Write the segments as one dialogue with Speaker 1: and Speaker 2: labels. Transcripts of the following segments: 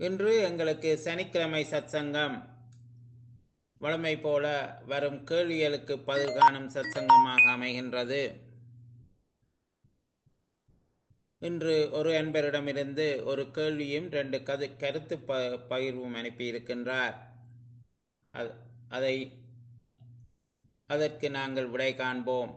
Speaker 1: இன்று எங்களுக்கு சனிக்கிழமை சத்சங்கம் வழமை போல வரும் கேள்விகளுக்கு பதில் காணும் சத்சங்கமாக அமைகின்றது இன்று ஒரு அன்பரிடமிருந்து ஒரு கேள்வியும் ரெண்டு கது கருத்து ப பகிர்வும் அனுப்பியிருக்கின்றார் அது- அதை அதற்கு நாங்கள் விடை காண்போம்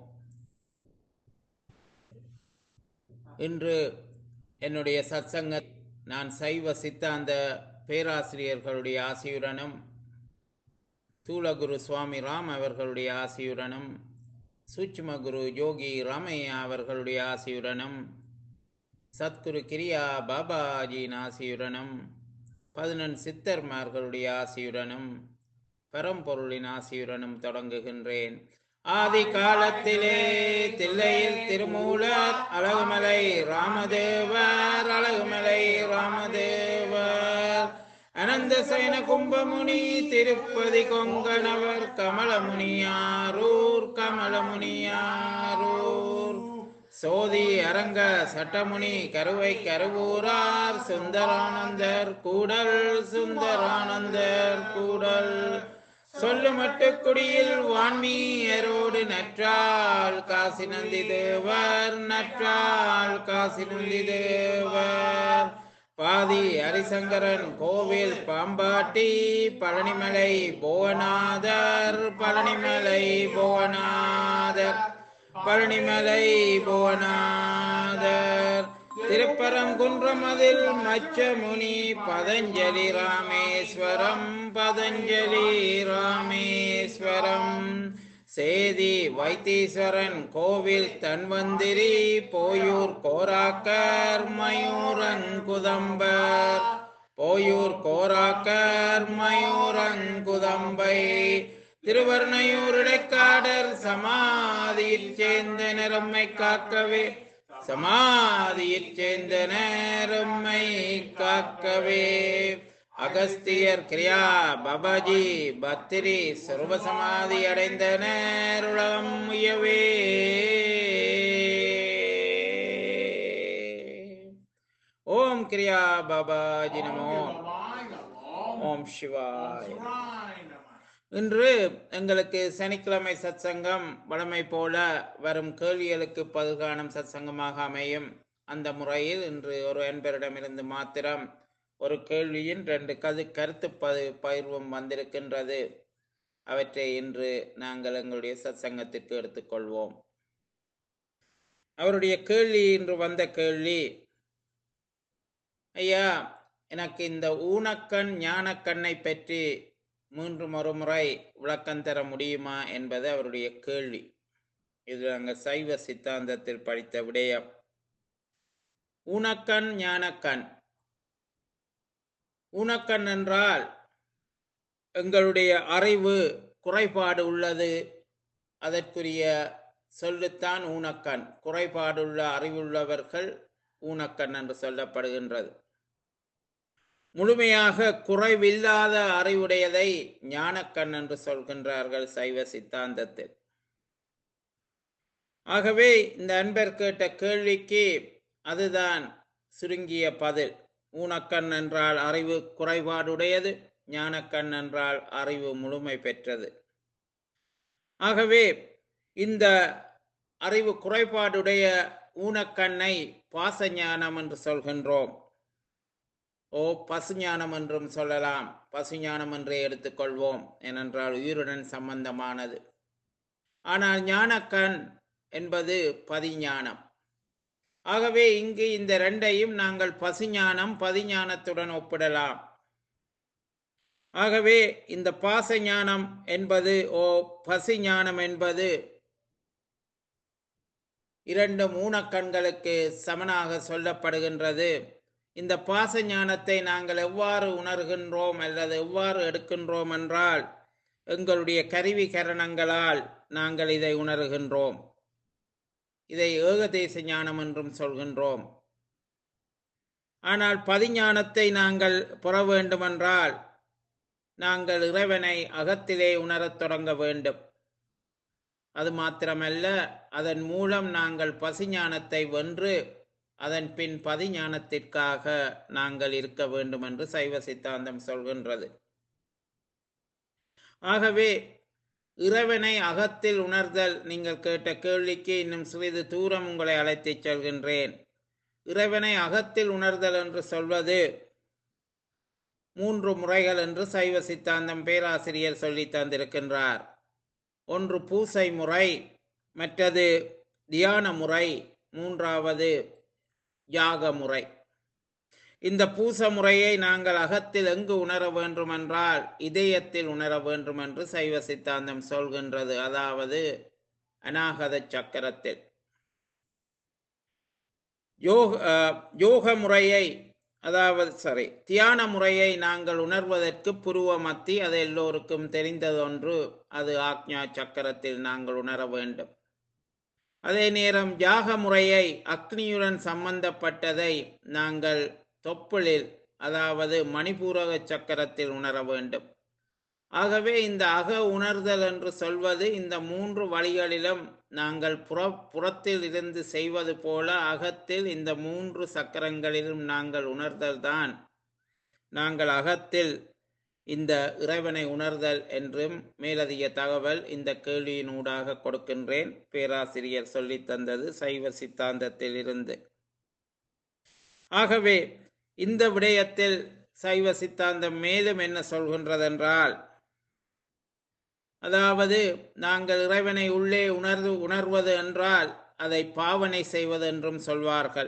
Speaker 1: இன்று என்னுடைய சத்சங்க நான் சைவ சித்தாந்த பேராசிரியர்களுடைய ஆசியுடனும் தூலகுரு சுவாமி ராம் அவர்களுடைய ஆசியுடனும் சூட்சும குரு யோகி ராமையா அவர்களுடைய ஆசியுடனும் சத்குரு கிரியா பாபாஜியின் ஆசியுடனும் பதினெண் சித்தர்மார்களுடைய ஆசியுடனும் பரம்பொருளின் ஆசியுடனும் தொடங்குகின்றேன் ஆதி காலத்திலே தில்லையில் திருமூலர் அழகுமலை ராமதேவர் அழகுமலை ராமதேவர் அனந்த சயன கும்பமுனி திருப்பதி கொங்கணவர் கமலமுனியாரூர் கமலமுனியாரூர் சோதி அரங்க சட்டமுனி கருவை கருவூரார் சுந்தரானந்தர் கூடல் சுந்தரானந்தர் கூடல் சொல்லுமட்டு குடியில் வான்மீயரோடு நற்றால் காசி நந்தி தேவர் நற்றால் காசி நந்தி தேவர் பாதி ஹரிசங்கரன் கோவில் பாம்பாட்டி பழனிமலை புவனாதர் பழனிமலை புவனாதர் பழனிமலை புவனாதர் திருப்பரங்குன்றமதில் மச்சமுனி பதஞ்சலி ராமேஸ்வரம் பதஞ்சலி ராமேஸ்வரம் சேதி வைத்தீஸ்வரன் கோவில் தன்வந்திரி போயூர் கோராக்கர் மயூரங்குதம்பர் போயூர் கோராக்கர் மயூரங்குதம்பை திருவர்ணையூர் இடைக்காடர் சமாதியில் சேர்ந்த நிறம்மை காக்கவே சமாதியில் சேர்ந்த நேரம்மை காக்கவே அகஸ்தியர் கிரியா பாபாஜி பத்திரி சர்வசமாதி அடைந்த நேருளம் உயவே ஓம் கிரியா பாபாஜி நமோ ஓம் சிவாய் இன்று எங்களுக்கு சனிக்கிழமை சத்சங்கம் வழமை போல வரும் கேள்விகளுக்கு பதில்காணும் சத்சங்கமாக அமையும் அந்த முறையில் இன்று ஒரு அன்பரிடமிருந்து மாத்திரம் ஒரு கேள்வியின் ரெண்டு கது கருத்து பது பகிர்வும் வந்திருக்கின்றது அவற்றை இன்று நாங்கள் எங்களுடைய சத்சங்கத்திற்கு எடுத்துக்கொள்வோம் அவருடைய கேள்வி இன்று வந்த கேள்வி ஐயா எனக்கு இந்த ஊனக்கண் ஞானக்கண்ணை பற்றி மீண்டும் ஒரு முறை விளக்கம் தர முடியுமா என்பது அவருடைய கேள்வி இது நாங்கள் சைவ சித்தாந்தத்தில் படித்த விடயம் ஊனக்கண் ஞானக்கண் ஊனக்கண் என்றால் எங்களுடைய அறிவு குறைபாடு உள்ளது அதற்குரிய சொல்லுத்தான் ஊனக்கண் குறைபாடுள்ள அறிவுள்ளவர்கள் ஊனக்கண் என்று சொல்லப்படுகின்றது முழுமையாக குறைவில்லாத அறிவுடையதை ஞானக்கண் என்று சொல்கின்றார்கள் சைவ சித்தாந்தத்தில் ஆகவே இந்த அன்பர் கேட்ட கேள்விக்கு அதுதான் சுருங்கிய பதில் ஊனக்கண் என்றால் அறிவு குறைபாடுடையது ஞானக்கண் என்றால் அறிவு முழுமை பெற்றது ஆகவே இந்த அறிவு குறைபாடுடைய ஊனக்கண்ணை பாசஞானம் என்று சொல்கின்றோம் ஓ பசுஞானம் என்றும் சொல்லலாம் பசுஞானம் என்றே எடுத்துக்கொள்வோம் ஏனென்றால் உயிருடன் சம்பந்தமானது ஆனால் ஞானக்கண் என்பது பதிஞானம் ஆகவே இங்கு இந்த ரெண்டையும் நாங்கள் பசுஞானம் பதிஞானத்துடன் ஒப்பிடலாம் ஆகவே இந்த பாசஞானம் என்பது ஓ பசுஞானம் என்பது இரண்டு மூனக்கண்களுக்கு சமனாக சொல்லப்படுகின்றது இந்த பாச ஞானத்தை நாங்கள் எவ்வாறு உணர்கின்றோம் அல்லது எவ்வாறு எடுக்கின்றோம் என்றால் எங்களுடைய கருவி கரணங்களால் நாங்கள் இதை உணர்கின்றோம் இதை ஏகதேச ஞானம் என்றும் சொல்கின்றோம் ஆனால் பதிஞானத்தை நாங்கள் பெற வேண்டுமென்றால் நாங்கள் இறைவனை அகத்திலே உணரத் தொடங்க வேண்டும் அது மாத்திரமல்ல அதன் மூலம் நாங்கள் பசுஞானத்தை வென்று அதன் பின் பதிஞானத்திற்காக நாங்கள் இருக்க வேண்டும் என்று சைவ சித்தாந்தம் சொல்கின்றது ஆகவே இறைவனை அகத்தில் உணர்தல் நீங்கள் கேட்ட கேள்விக்கு இன்னும் சிறிது தூரம் உங்களை அழைத்துச் செல்கின்றேன் இறைவனை அகத்தில் உணர்தல் என்று சொல்வது மூன்று முறைகள் என்று சைவ சித்தாந்தம் பேராசிரியர் சொல்லி தந்திருக்கின்றார் ஒன்று பூசை முறை மற்றது தியான முறை மூன்றாவது யாக முறை இந்த பூச முறையை நாங்கள் அகத்தில் எங்கு உணர வேண்டுமென்றால் இதயத்தில் உணர வேண்டும் என்று சைவ சித்தாந்தம் சொல்கின்றது அதாவது அநாகத சக்கரத்தில் யோக அஹ், யோக முறையை அதாவது சரி தியான முறையை நாங்கள் உணர்வதற்கு புருவ மத்தி அது எல்லோருக்கும் தெரிந்ததொன்று அது ஆக்ஞா சக்கரத்தில் நாங்கள் உணர வேண்டும் அதே நேரம் யாக முறையை அக்னியுடன் சம்பந்தப்பட்டதை நாங்கள் தொப்புளில் அதாவது மணிபூரக சக்கரத்தில் உணர வேண்டும் ஆகவே இந்த அக உணர்தல் என்று சொல்வது இந்த மூன்று வழிகளிலும் நாங்கள் புற புறத்தில் இருந்து செய்வது போல அகத்தில் இந்த மூன்று சக்கரங்களிலும் நாங்கள் உணர்தல் தான் நாங்கள் அகத்தில் இந்த இறைவனை உணர்தல் என்றும் மேலதிக தகவல் இந்த கேள்வியினூடாக கொடுக்கின்றேன் பேராசிரியர் சொல்லித் தந்தது சைவ சித்தாந்தத்தில் இருந்து ஆகவே இந்த விடயத்தில் சைவ சித்தாந்தம் மேலும் என்ன சொல்கின்றதென்றால் அதாவது நாங்கள் இறைவனை உள்ளே உணர்வு உணர்வது என்றால் அதை பாவனை செய்வது என்றும் சொல்வார்கள்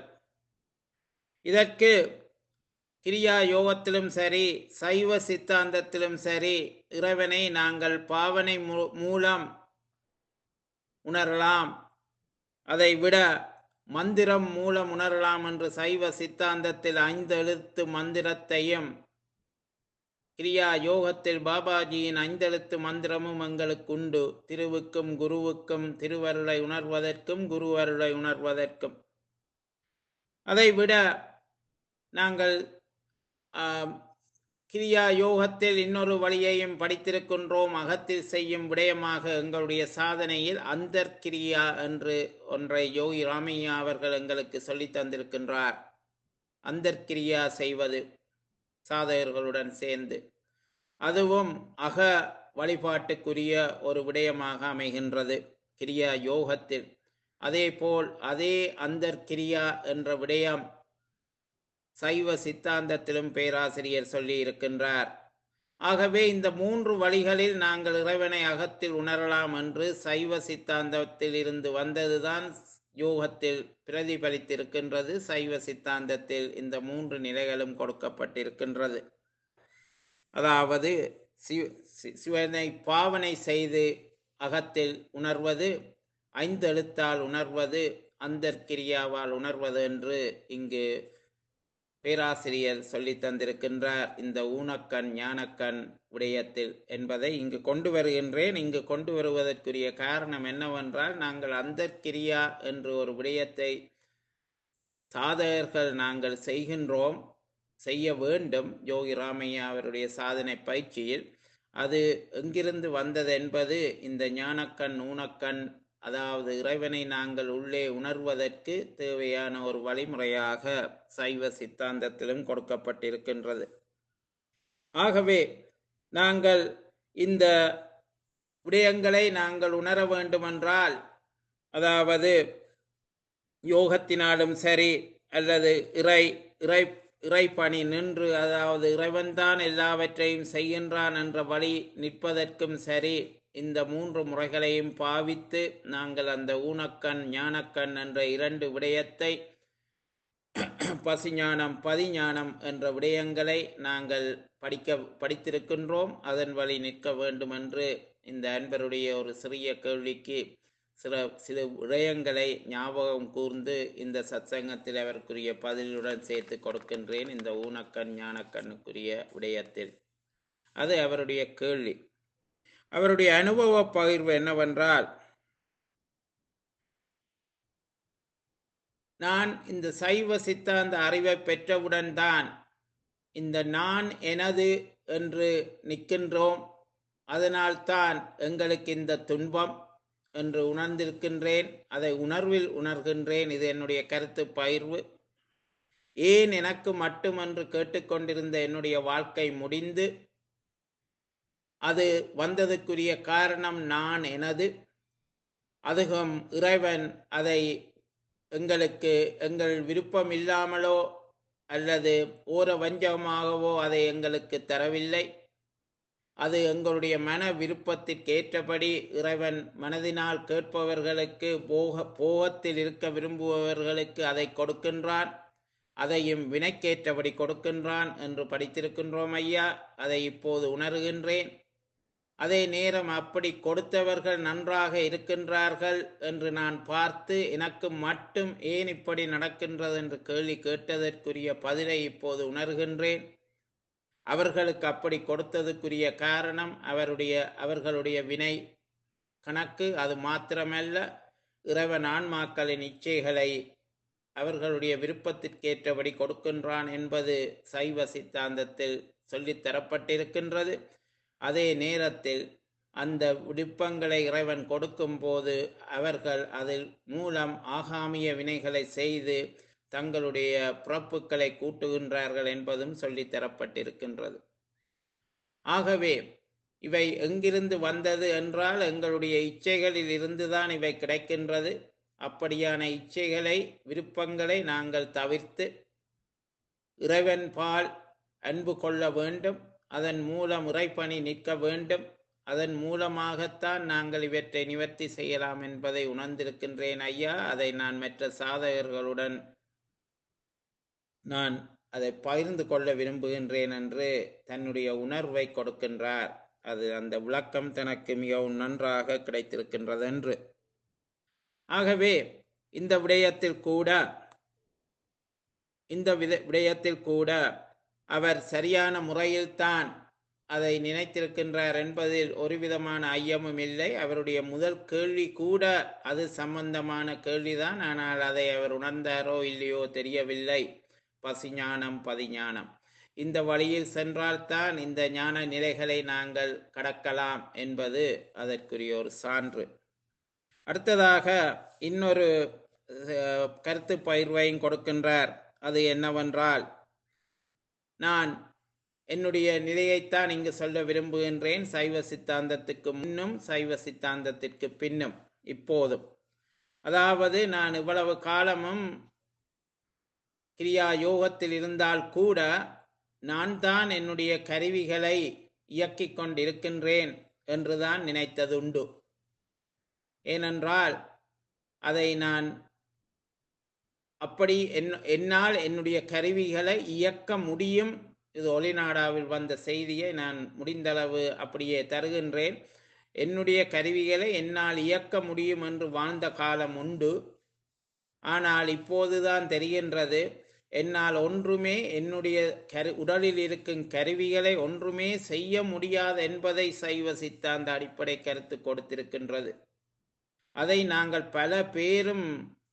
Speaker 1: இதற்கு கிரியா யோகத்திலும் சரி சைவ சித்தாந்தத்திலும் சரி இறைவனை நாங்கள் பாவனை மூ- மூலம் உணரலாம் அதை விட மந்திரம் மூலம் உணரலாம் என்று சைவ சித்தாந்தத்தில் ஐந்து எழுத்து மந்திரத்தையும் கிரியா யோகத்தில் பாபாஜியின் ஐந்தெழுத்து மந்திரமும் எங்களுக்கு உண்டு திருவுக்கும் குருவுக்கும் திருவருளை உணர்வதற்கும் குருவருளை உணர்வதற்கும் அதை விட நாங்கள் ஆம், கிரியா யோகத்தில் இன்னொரு வழியையும் படித்திருக்கின்றோம் அகத்தில் செய்யும் விடயமாக எங்களுடைய சாதனையில் அந்தர்கிரியா என்று ஒன்றை யோகி ராமையா அவர்கள் எங்களுக்கு சொல்லித் தந்திருக்கின்றார் அந்தர்கிரியா செய்வது சாதகர்களுடன் சேர்ந்து அதுவும் அக வழிபாட்டுக்குரிய ஒரு விடயமாக அமைகின்றது கிரியா யோகத்தில் அதேபோல் அதே அந்தர்கிரியா என்ற விடயம் சைவ சித்தாந்தத்திலும் பேராசிரியர் சொல்லி இருக்கின்றார் ஆகவே இந்த மூன்று வழிகளில் நாங்கள் இறைவனை அகத்தில் உணரலாம் என்று சைவ சித்தாந்தத்தில் இருந்து வந்ததுதான் யோகத்தில் பிரதிபலித்திருக்கின்றது சைவ சித்தாந்தத்தில் இந்த மூன்று நிலைகளும் கொடுக்கப்பட்டிருக்கின்றது அதாவது சி- சி- சிவனை பாவனை செய்து அகத்தில் உணர்வது ஐந்தெழுத்தால் உணர்வது அந்தர்கிரியாவால் உணர்வது என்று இங்கு பேராசிரியர் சொல்லித் தந்திருக்கின்றார் இந்த ஊனக்கண் ஞானக்கண் விடயத்தில் என்பதை இங்கு கொண்டு வருகின்றேன் இங்கு கொண்டு வருவதற்குரிய காரணம் என்னவென்றால் நாங்கள் அந்தர்கிரியா என்று ஒரு விடயத்தை சாதகர்கள் நாங்கள் செய்கின்றோம் செய்ய வேண்டும் யோகி ராமையா அவருடைய சாதனை பயிற்சியில் அது எங்கிருந்து வந்தது என்பது இந்த ஞானக்கண் ஊனக்கண் அதாவது இறைவனை நாங்கள் உள்ளே உணர்வதற்கு தேவையான ஒரு வழிமுறையாக சைவ சித்தாந்தத்திலும் கொடுக்கப்பட்டிருக்கின்றது ஆகவே நாங்கள் இந்த விடயங்களை நாங்கள் உணர வேண்டுமென்றால் அதாவது யோகத்தினாலும் சரி அல்லது இறை இறை இறைப்பணி நின்று அதாவது இறைவன்தான் எல்லாவற்றையும் செய்கின்றான் என்ற வழி நிற்பதற்கும் சரி இந்த மூன்று முறைகளையும் பாவித்து நாங்கள் அந்த ஊனக்கண் ஞானக்கண் என்ற இரண்டு விடயத்தை பசிஞானம் பதிஞானம் என்ற விடயங்களை நாங்கள் படிக்க படித்திருக்கின்றோம் அதன் வழி நிற்க வேண்டும் என்று இந்த அன்பருடைய ஒரு சிறிய கேள்விக்கு சில சில விடயங்களை ஞாபகம் கூர்ந்து இந்த சத்சங்கத்தில் அவருக்குரிய பதிலுடன் சேர்த்து கொடுக்கின்றேன் இந்த ஊனக்கண் ஞானக்கண்ணுக்குரிய விடயத்தில் அது அவருடைய கேள்வி அவருடைய அனுபவ பகிர்வு என்னவென்றால் நான் இந்த சைவ சித்தாந்த அறிவை பெற்றவுடன் தான் இந்த நான் எனது என்று நிற்கின்றோம் அதனால்தான் எங்களுக்கு இந்த துன்பம் என்று உணர்ந்திருக்கின்றேன் அதை உணர்வில் உணர்கின்றேன் இது என்னுடைய கருத்து பகிர்வு ஏன் எனக்கு மட்டுமென்று கேட்டுக்கொண்டிருந்த என்னுடைய வாழ்க்கை முடிந்து அது வந்ததுக்குரிய காரணம் நான் எனது அதுகும் இறைவன் அதை எங்களுக்கு எங்கள் விருப்பம் இல்லாமலோ அல்லது ஓர வஞ்சகமாகவோ அதை எங்களுக்கு தரவில்லை அது எங்களுடைய மன விருப்பத்திற்கு ஏற்றபடி இறைவன் மனதினால் கேட்பவர்களுக்கு போக போகத்தில் இருக்க விரும்புபவர்களுக்கு அதை கொடுக்கின்றான் அதையும் வினைக்கேற்றபடி கொடுக்கின்றான் என்று படித்திருக்கின்றோம் ஐயா அதை இப்போது உணர்கின்றேன் அதே நேரம் அப்படி கொடுத்தவர்கள் நன்றாக இருக்கின்றார்கள் என்று நான் பார்த்து எனக்கு மட்டும் ஏன் இப்படி நடக்கின்றது என்று கேள்வி கேட்டதற்குரிய பதிலை இப்போது உணர்கின்றேன் அவர்களுக்கு அப்படி கொடுத்ததுக்குரிய காரணம் அவருடைய அவர்களுடைய வினை கணக்கு அது மாத்திரமல்ல இறைவன் ஆன்மாக்களின் இச்சைகளை அவர்களுடைய விருப்பத்திற்கேற்றபடி கொடுக்கின்றான் என்பது சைவ சித்தாந்தத்தில் சொல்லித் தரப்பட்டிருக்கின்றது அதே நேரத்தில் அந்த விருப்பங்களை இறைவன் கொடுக்கும் போது அவர்கள் அதில் மூலம் ஆகாமிய வினைகளை செய்து தங்களுடைய பிறப்புகளை கூட்டுகின்றார்கள் என்பதும் சொல்லித் தரப்பட்டிருக்கின்றது ஆகவே இவை எங்கிருந்து வந்தது என்றால் எங்களுடைய இச்சைகளில் இருந்துதான் இவை கிடைக்கின்றது அப்படியான இச்சைகளை விருப்பங்களை நாங்கள் தவிர்த்து இறைவன் பால் அன்பு கொள்ள வேண்டும் அதன் மூலம் இறைப்பணி நிற்க வேண்டும் அதன் மூலமாகத்தான் நாங்கள் இவற்றை நிவர்த்தி செய்யலாம் என்பதை உணர்ந்திருக்கின்றேன் ஐயா அதை நான் மற்ற சாதகர்களுடன் நான் அதை பகிர்ந்து கொள்ள விரும்புகின்றேன் என்று தன்னுடைய உணர்வை கொடுக்கின்றார் அது அந்த விளக்கம் தனக்கு மிகவும் நன்றாக கிடைத்திருக்கின்றது என்று ஆகவே இந்த விடயத்தில் கூட இந்த வித விடயத்தில் கூட அவர் சரியான முறையில்தான் அதை நினைத்திருக்கின்றார் என்பதில் ஒரு விதமான ஐயமும் இல்லை அவருடைய முதல் கேள்வி கூட அது சம்பந்தமான கேள்விதான் ஆனால் அதை அவர் உணர்ந்தாரோ இல்லையோ தெரியவில்லை பசிஞானம் பதிஞானம் இந்த வழியில் சென்றால்தான் இந்த ஞான நிலைகளை நாங்கள் கடக்கலாம் என்பது அதற்குரிய ஒரு சான்று அடுத்ததாக இன்னொரு அஹ், கருத்து பயிர்வையும் கொடுக்கின்றார் அது என்னவென்றால் நான் என்னுடைய நிலையைத்தான் இங்கு சொல்ல விரும்புகின்றேன் சைவ சித்தாந்தத்துக்கு முன்னும் சைவ சித்தாந்தத்திற்கு பின்னும் இப்போதும் அதாவது நான் இவ்வளவு காலமும் கிரியா யோகத்தில் இருந்தால் கூட நான் தான் என்னுடைய கருவிகளை இயக்கிக் கொண்டிருக்கின்றேன் என்றுதான் நினைத்ததுண்டு ஏனென்றால் அதை நான் அப்படி என்- என்னால் என்னுடைய கருவிகளை இயக்க முடியும் இது ஒளிநாடாவில் வந்த செய்தியை நான் முடிந்தளவு அப்படியே தருகின்றேன் என்னுடைய கருவிகளை என்னால் இயக்க முடியும் என்று வாழ்ந்த காலம் உண்டு ஆனால் இப்போதுதான் தெரிகின்றது என்னால் ஒன்றுமே என்னுடைய கரு உடலில் இருக்கும் கருவிகளை ஒன்றுமே செய்ய முடியாது என்பதை சைவ சித்தாந்த அடிப்படை கருத்து கொடுத்திருக்கின்றது அதை நாங்கள் பல பேரும்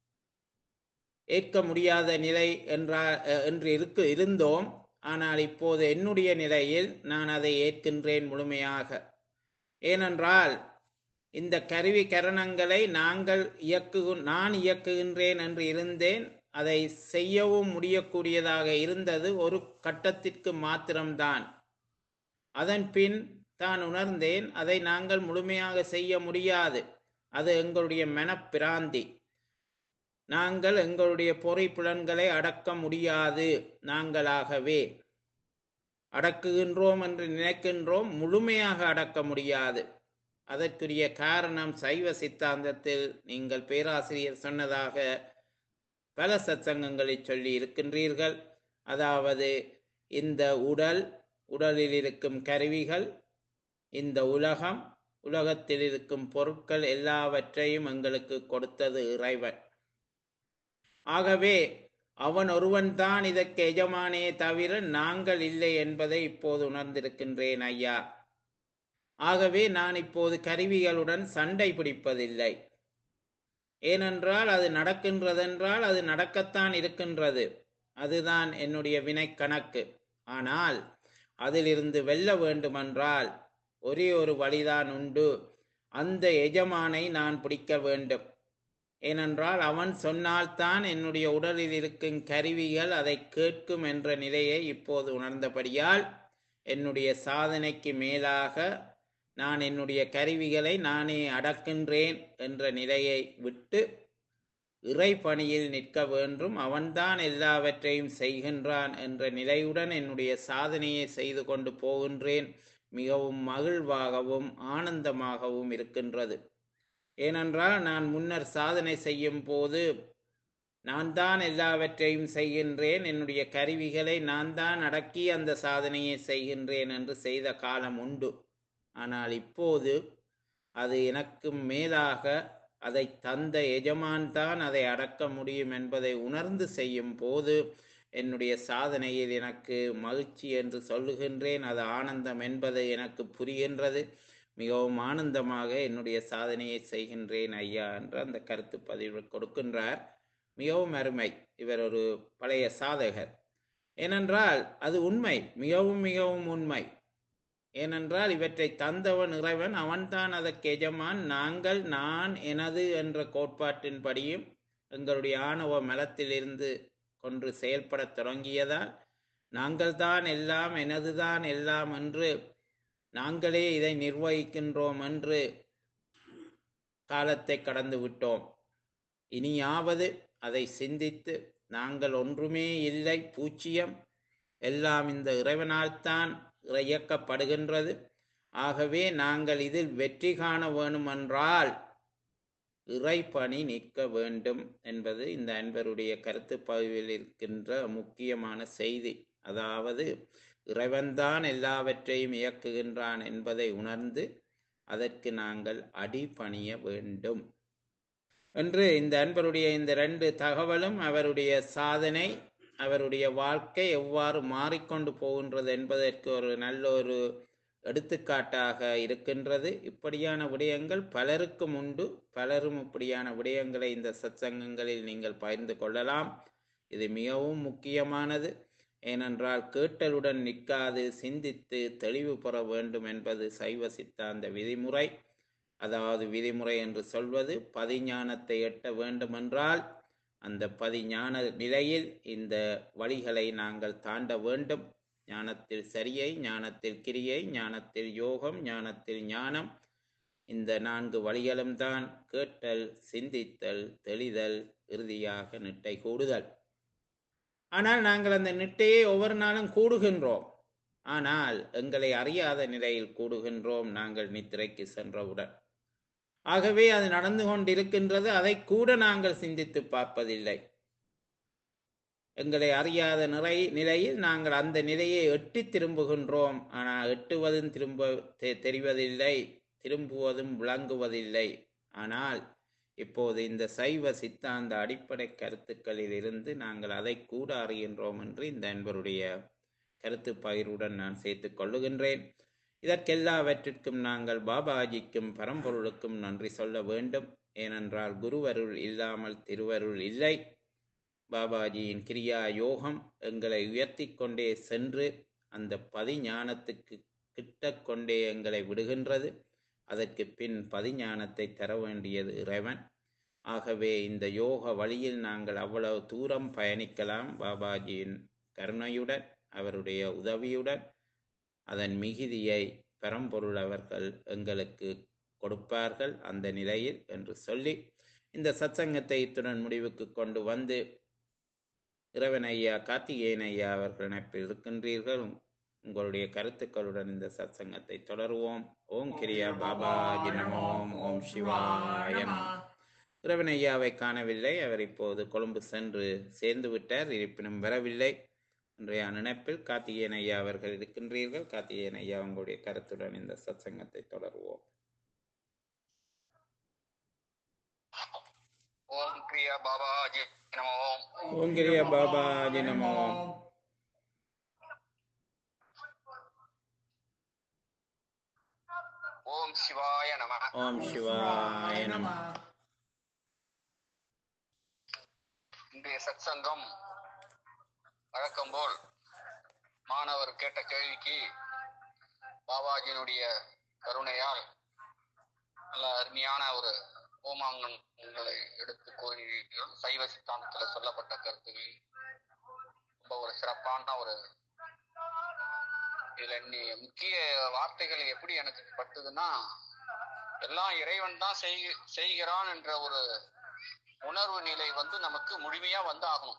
Speaker 1: ஏற்க முடியாத நிலை என்றா அஹ், என்று இருக்கு இருந்தோம் ஆனால் இப்போது என்னுடைய நிலையில் நான் அதை ஏற்கின்றேன் முழுமையாக ஏனென்றால் இந்த கருவி கரணங்களை நாங்கள் இயக்கு நான் இயக்குகின்றேன் என்று இருந்தேன் அதை செய்யவும் முடியக்கூடியதாக இருந்தது ஒரு கட்டத்திற்கு மாத்திரம்தான் அதன் பின் தான் உணர்ந்தேன் அதை நாங்கள் முழுமையாக செய்ய முடியாது அது எங்களுடைய மனப்பிராந்தி நாங்கள் எங்களுடைய பொறி புலன்களை அடக்க முடியாது நாங்களாகவே அடக்குகின்றோம் என்று நினைக்கின்றோம் முழுமையாக அடக்க முடியாது அதற்குரிய காரணம் சைவ சித்தாந்தத்தில் நீங்கள் பேராசிரியர் சொன்னதாக பல சத்சங்கங்களில் சொல்லி இருக்கின்றீர்கள் அதாவது இந்த உடல் உடலில் இருக்கும் கருவிகள் இந்த உலகம் உலகத்தில் இருக்கும் பொருட்கள் எல்லாவற்றையும் எங்களுக்கு கொடுத்தது இறைவன் ஆகவே அவன் ஒருவன்தான் இதற்கு எஜமானே தவிர நாங்கள் இல்லை என்பதை இப்போது உணர்ந்திருக்கின்றேன் ஐயா ஆகவே நான் இப்போது கருவிகளுடன் சண்டை பிடிப்பதில்லை ஏனென்றால் அது நடக்கின்றதென்றால் அது நடக்கத்தான் இருக்கின்றது அதுதான் என்னுடைய வினை கணக்கு ஆனால் அதிலிருந்து வெல்ல வேண்டுமென்றால் ஒரே ஒரு வழிதான் உண்டு அந்த எஜமானை நான் பிடிக்க வேண்டும் ஏனென்றால் அவன் சொன்னால்தான் என்னுடைய உடலில் இருக்கும் கருவிகள் அதை கேட்கும் என்ற நிலையை இப்போது உணர்ந்தபடியால் என்னுடைய சாதனைக்கு மேலாக நான் என்னுடைய கருவிகளை நானே அடக்கின்றேன் என்ற நிலையை விட்டு இறை பணியில் நிற்க வேண்டும் அவன்தான் எல்லாவற்றையும் செய்கின்றான் என்ற நிலையுடன் என்னுடைய சாதனையை செய்து கொண்டு போகின்றேன் மிகவும் மகிழ்வாகவும் ஆனந்தமாகவும் இருக்கின்றது ஏனென்றால் நான் முன்னர் சாதனை செய்யும் போது நான் தான் எல்லாவற்றையும் செய்கின்றேன் என்னுடைய கருவிகளை நான் தான் அடக்கி அந்த சாதனையை செய்கின்றேன் என்று செய்த காலம் உண்டு ஆனால் இப்போது அது எனக்கு மேலாக அதை தந்த எஜமான் தான் அதை அடக்க முடியும் என்பதை உணர்ந்து செய்யும் போது என்னுடைய சாதனையில் எனக்கு மகிழ்ச்சி என்று சொல்லுகின்றேன் அது ஆனந்தம் என்பது எனக்கு புரிகின்றது மிகவும் ஆனந்தமாக என்னுடைய சாதனையை செய்கின்றேன் ஐயா என்று அந்த கருத்து பதிவு கொடுக்கின்றார் மிகவும் அருமை இவர் ஒரு பழைய சாதகர் ஏனென்றால் அது உண்மை மிகவும் மிகவும் உண்மை ஏனென்றால் இவற்றை தந்தவன் இறைவன் அவன்தான் அதற்கு எஜமான் நாங்கள் நான் எனது என்ற கோட்பாட்டின்படியும் எங்களுடைய ஆணவ மலத்திலிருந்து கொன்று செயல்படத் தொடங்கியதால் நாங்கள்தான் எல்லாம் எனதுதான் எல்லாம் என்று நாங்களே இதை நிர்வகிக்கின்றோம் என்று காலத்தை கடந்து விட்டோம் இனியாவது அதை சிந்தித்து நாங்கள் ஒன்றுமே இல்லை பூச்சியம் எல்லாம் இந்த இறைவனால்தான் இயக்கப்படுகின்றது ஆகவே நாங்கள் இதில் வெற்றி காண வேண்டுமென்றால் இறைப்பணி நிற்க வேண்டும் என்பது இந்த அன்பருடைய கருத்து பதிவில் இருக்கின்ற முக்கியமான செய்தி அதாவது இறைவன்தான் எல்லாவற்றையும் இயக்குகின்றான் என்பதை உணர்ந்து அதற்கு நாங்கள் அடிபணிய வேண்டும் என்று இந்த அன்பருடைய இந்த ரெண்டு தகவலும் அவருடைய சாதனை அவருடைய வாழ்க்கை எவ்வாறு மாறிக்கொண்டு போகின்றது என்பதற்கு ஒரு நல்ல ஒரு எடுத்துக்காட்டாக இருக்கின்றது இப்படியான விடயங்கள் பலருக்கும் உண்டு பலரும் இப்படியான விடயங்களை இந்த சத்சங்கங்களில் நீங்கள் பகிர்ந்து கொள்ளலாம் இது மிகவும் முக்கியமானது ஏனென்றால் கேட்டலுடன் நிற்காது சிந்தித்து தெளிவு பெற வேண்டும் என்பது சைவ சித்தாந்த விதிமுறை அதாவது விதிமுறை என்று சொல்வது பதிஞானத்தை எட்ட வேண்டுமென்றால் அந்த பதிஞான நிலையில் இந்த வழிகளை நாங்கள் தாண்ட வேண்டும் ஞானத்தில் சரியை ஞானத்தில் கிரியை ஞானத்தில் யோகம் ஞானத்தில் ஞானம் இந்த நான்கு வழிகளும் தான் கேட்டல் சிந்தித்தல் தெளிதல் இறுதியாக நிட்டை கூடுதல் ஆனால் நாங்கள் அந்த நிட்டையை ஒவ்வொரு நாளும் கூடுகின்றோம் ஆனால் எங்களை அறியாத நிலையில் கூடுகின்றோம் நாங்கள் நித்திரைக்கு சென்றவுடன் ஆகவே அது நடந்து கொண்டிருக்கின்றது அதை கூட நாங்கள் சிந்தித்து பார்ப்பதில்லை எங்களை அறியாத நிலை நிலையில் நாங்கள் அந்த நிலையை எட்டி திரும்புகின்றோம் ஆனால் எட்டுவதும் திரும்ப தெ- தெரிவதில்லை திரும்புவதும் விளங்குவதில்லை ஆனால் இப்போது இந்த சைவ சித்தாந்த அடிப்படை கருத்துக்களில் இருந்து நாங்கள் அதை கூட அறிகின்றோம் என்று இந்த அன்பருடைய கருத்து பகிர்வுடன் நான் சேர்த்துக் கொள்ளுகின்றேன் இதற்கெல்லாவற்றிற்கும் நாங்கள் பாபாஜிக்கும் பரம்பொருளுக்கும் நன்றி சொல்ல வேண்டும் ஏனென்றால் குருவருள் இல்லாமல் திருவருள் இல்லை பாபாஜியின் கிரியா யோகம் எங்களை உயர்த்தி கொண்டே சென்று அந்த பதிஞானத்துக்கு கிட்ட கொண்டே எங்களை விடுகின்றது அதற்கு பின் பதிஞானத்தை தர வேண்டியது இறைவன் ஆகவே இந்த யோக வழியில் நாங்கள் அவ்வளவு தூரம் பயணிக்கலாம் பாபாஜியின் கருணையுடன் அவருடைய உதவியுடன் அதன் மிகுதியை பரம்பொருள் அவர்கள் எங்களுக்கு கொடுப்பார்கள் அந்த நிலையில் என்று சொல்லி இந்த சத்சங்கத்தை இத்துடன் முடிவுக்கு கொண்டு வந்து இறைவன் ஐயா கார்த்திகேயன் ஐயா அவர்கள் இணைப்பில் இருக்கின்றீர்கள் உங்களுடைய கருத்துக்களுடன் இந்த சத்சங்கத்தை தொடருவோம் ஓம் கிரியா பாபாஜி நமோம் ஓம் சிவாய நம இறைவன் ஐயாவை காணவில்லை அவர் இப்போது கொழும்பு சென்று சேர்ந்து விட்டார் இருப்பினும் வரவில்லை இன்றைய நினைப்பில் கார்த்திகேயன் ஐயா அவர்கள் இருக்கின்றீர்கள் கார்த்திகேயன் ஐயா உங்களுடைய கருத்துடன் இந்த சத்சங்கத்தை தொடருவோம்
Speaker 2: ஓம் கிரியா பாபாஜி நமோ
Speaker 1: ஓம் கிரியா பாபாஜி நமோம்
Speaker 2: ஓம் சிவாய நம
Speaker 1: ஓம் சிவாய நம
Speaker 2: இன்றைய சத்சங்கம் வழக்கம் போல் மாணவர் கேட்ட கேள்விக்கு பாபாஜியினுடைய கருணையால் நல்ல அருமையான ஒரு ஓமாங்கங்களை எடுத்து கூறுகிறீர்கள் சைவ சித்தாந்தத்துல சொல்லப்பட்ட கருத்துகள் ரொம்ப ஒரு சிறப்பான ஒரு இதுல நீ முக்கிய வார்த்தைகள் எப்படி எனக்கு பட்டுதுன்னா எல்லாம் இறைவன் தான் செய்- செய்கிறான் என்ற ஒரு உணர்வு நிலை வந்து நமக்கு முழுமையா வந்து ஆகணும்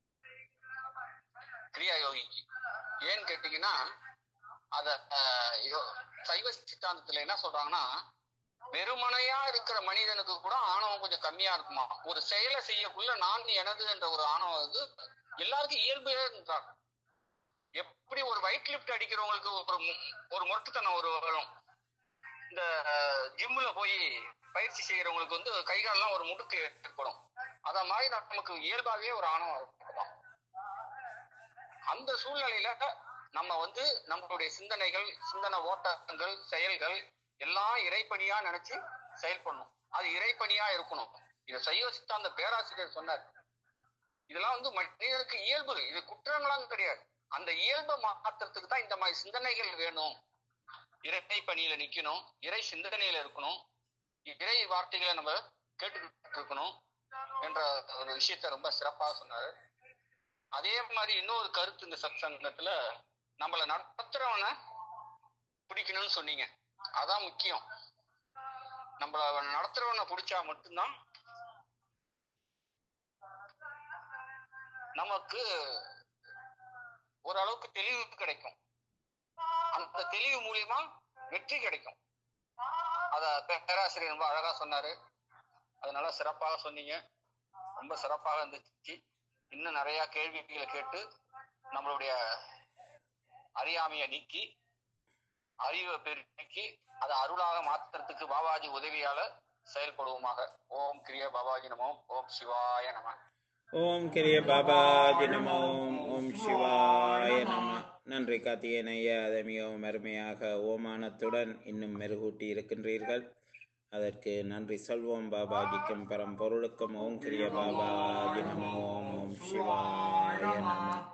Speaker 2: கிரியா யோகிக்கு ஏன்னு கேட்டீங்கன்னா அத அஹ், யோ- சைவ சித்தாந்தத்துல என்ன சொல்றாங்கன்னா வெறுமனையா இருக்கிற மனிதனுக்கு கூட ஆணவம் கொஞ்சம் கம்மியா இருக்குமா ஒரு செயலை செய்யக்குள்ள நான் எனது என்ற ஒரு ஆணவம் வந்து எல்லாருக்கும் இயல்பே இருந்தாங்க எப்படி ஒரு வெயிட் லிஃப்ட் அடிக்கிறவங்களுக்கு ஒரு மு- ஒரு முரட்டுத்தனம் ஒரு வரும் இந்த ஜிம்ல போய் பயிற்சி செய்யறவங்களுக்கு வந்து கை கால்லாம் ஒரு முடுக்கு ஏற்படும் அத மாதிரி நமக்கு இயல்பாகவே ஒரு ஆணவம் இருக்கலாம் அந்த சூழ்நிலையில நம்ம வந்து நம்மளுடைய சிந்தனைகள் சிந்தனை ஓட்டங்கள் செயல்கள் எல்லாம் இறைப்பணியா நினைச்சு செயல்படணும் அது இறைப்பணியா இருக்கணும் இதை சைவ சித்தாந்த பேராசிரியர் சொன்னார் இதெல்லாம் வந்து மனிதனுக்கு இயல்பு இது குற்றங்களாம் கிடையாது அந்த இயல்பை மாற்றத்துக்கு தான் இந்த மாதிரி சிந்தனைகள் வேணும் இறை பணியில நிக்கணும் இறை சிந்தனையில இருக்கணும் இறை வார்த்தைகளை நம்ம கேட்டுக்கிட்டு இருக்கணும் என்ற ஒரு விஷயத்த ரொம்ப சிறப்பாக சொன்னாரு அதே மாதிரி இன்னொரு கருத்து இந்த சத்சங்கத்துல நம்மள நடத்துறவனை பிடிக்கணும்னு சொன்னீங்க அதான் முக்கியம் நம்மள நடத்துறவனை பிடிச்சா மட்டும்தான் நமக்கு ஓரளவுக்கு தெளிவு கிடைக்கும் அந்த தெளிவு மூலியமா வெற்றி கிடைக்கும் அத பே- பேராசிரியர் ரொம்ப அழகா சொன்னாரு அதனால சிறப்பாக சொன்னீங்க ரொம்ப சிறப்பாக இருந்துச்சு இன்னும் நிறைய கேள்விகளை கேட்டு நம்மளுடைய அறியாமையை நீக்கி அறிவை பெருக்கி அதை அருளாக மாத்துறதுக்கு பாபாஜி உதவியால செயல்படுவோமாக ஓம் கிரிய பாபாஜி நமோ ஓம் சிவாய நம
Speaker 1: ஓம் கிரிய பாபாஜி நம ஓம் ஓம் சிவாய நம நன்றி கார்த்திகேயன் ஐயா அதை மிகவும் அருமையாக ஓமானத்துடன் இன்னும் மெருகூட்டி இருக்கின்றீர்கள் அதற்கு நன்றி சொல்வோம் பாபாஜிக்கும் பரம்பொருளுக்கும் ஓம் கிரிய பாபாஜி நம ஓம் ஓம் சிவாய நம